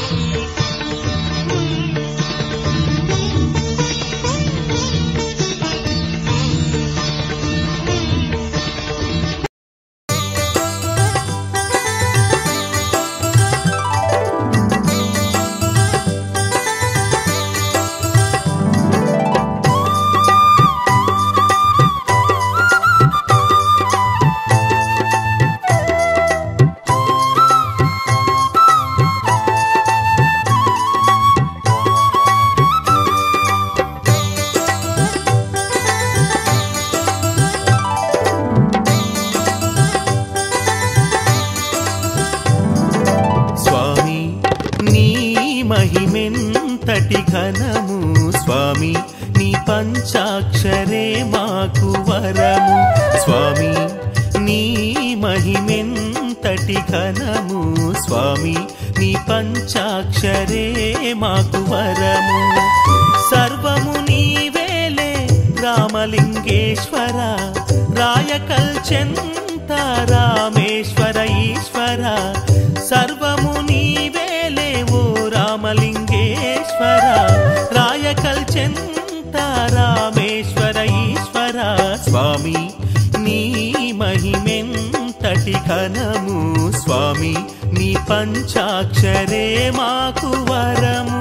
స్వామి నీ మహిమెంతటి ఘనము స్వామి నీ పంచాక్షరే మాకు వరము స్వామి నీ మహిమెంతటి ఘనము స్వామి నీ పంచాక్షరే మాకు వరము సర్వము నీవేలే రామలింగేశ్వర రాయకల్ చెంత రామేశ్వర ఈశ్వర సర్వము నీవేలే ఓ రామలింగేశ్వర రాయకల్ చెంత రామేశ్వర ఈశ్వర స్వామి నీ మహిమెంతటి ఘనము స్వామి నీ పంచాక్షరే మాకు వరము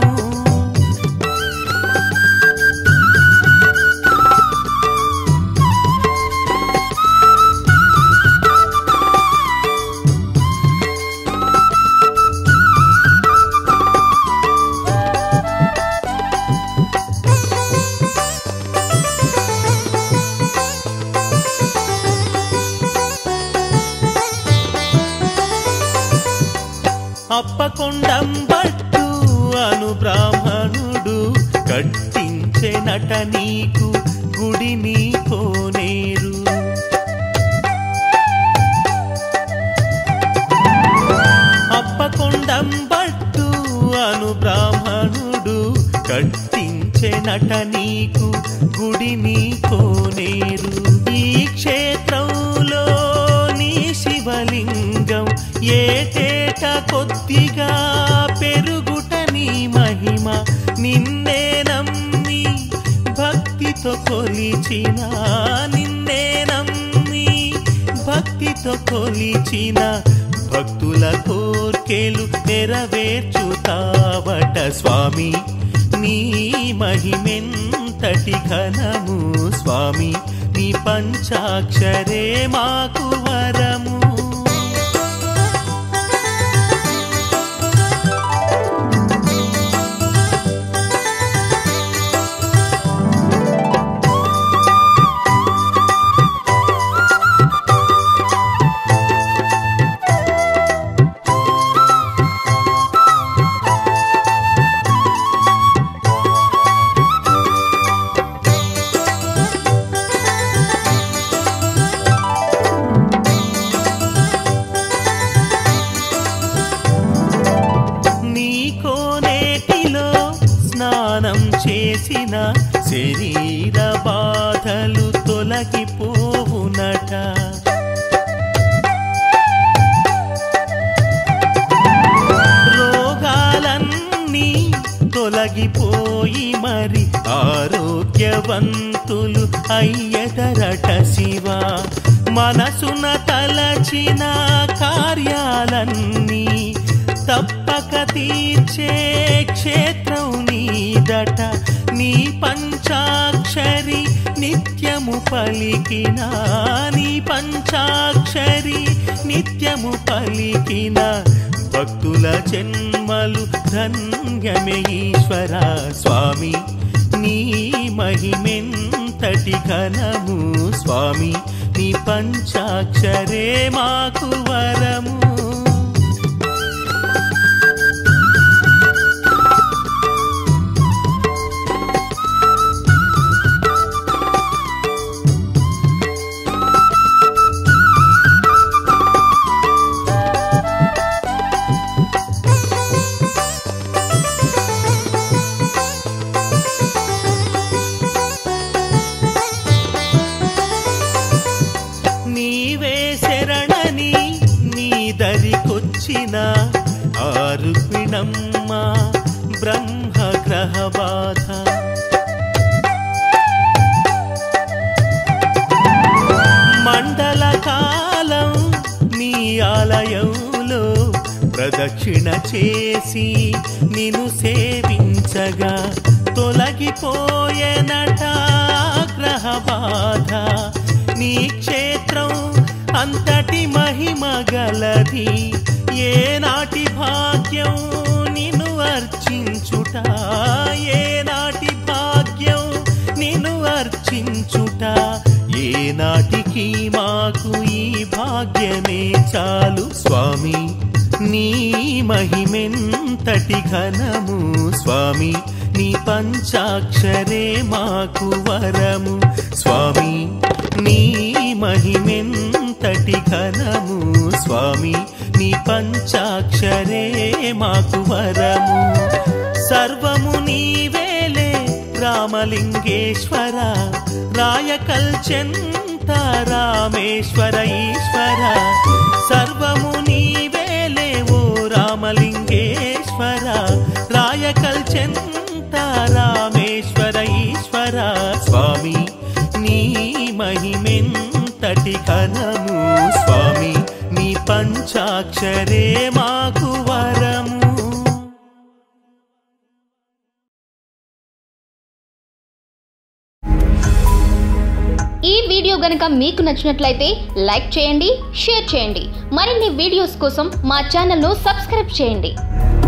అప్పకొండంబట్టు అను బ్రాహ్మణుడు కట్టించెనట నీకు గుడిని కోనేరు అప్పకొండంబట్టు అను బ్రాహ్మణుడు కట్టించెనట నీకు గుడిని కోనేరు ఈ క్షేత్రంలో నీ శివలింగం ఏటేట కొద్దిగా పెరుగుట నీ మహిమ నిన్నే నమ్మి భక్తితో కొలిచిన నిన్నే నమ్మి భక్తితో కొలిచిన భక్తుల కోర్కెలు నెరవేర్చుతావట స్వామి నీ మహిమెంతటి ఘనము స్వామి నీ పంచాక్షరే మాకు వరము నీ కోనేటిలో స్నానం చేసిన శరీర బాధలు తొలగిపోవునట రోగాలన్నీ తొలగిపోయి మరి ఆరోగ్యవంతులు అయ్యదరట శివ మనసున తలచిన కార్యాలన్నీ తప్పక తీర్చే క్షేత్రం నీదట నీ పంచాక్షరి నిత్యము పలికిన నీ పంచాక్షరి నిత్యము పలికిన భక్తుల జన్మలు ధన్యమే ఈశ్వర స్వామి నీ మహిమెంతటి ఘనము స్వామి నీ పంచాక్షరే మాకు వరము నీవే శరణని నీ పోయెనమ్మా బ్రహ్మ గ్రహ బాధ మండల కాలం నీ ఆలయంలో ప్రదక్షిణ చేసి నిన్ను సేవించగా తొలగిపోయేనట గ్రహ బాధ నీ క్షేత్రం అంతటి మహిమ గలది ఏనాటి భాగ్యం నిన్ను అర్చించుట ఏనాటి భాగ్యం నిన్ను అర్చించుట ఏనాటికి మాకు ఈ భాగ్యమే చాలు స్వామి నీ మహిమెంతటి ఘనము స్వామి నీ పంచాక్షరే మాకు వరము స్వామి నీ మహిమెంతటి ఘనము స్వామి నీ పంచాక్షరే మాకు వరము సర్వము నీవేలే రామలింగేశ్వర రాయకల్చెంత రామేశ్వర ఈశ్వర సర్వము నీవేలే ఓ రామలింగేశ్వర రాయకల్చెంత రామేశ్వర ఈశ్వర స్వామి నీ మహిమెంతటి కనము స్వామి నీ పంచాక్షరే మాకు వరము ఈ వీడియో గనుక మీకు నచ్చినట్లయితే లైక్ చేయండి షేర్ చేయండి మరిన్ని వీడియోస్ కోసం మా ఛానల్ను సబ్స్క్రైబ్ చేయండి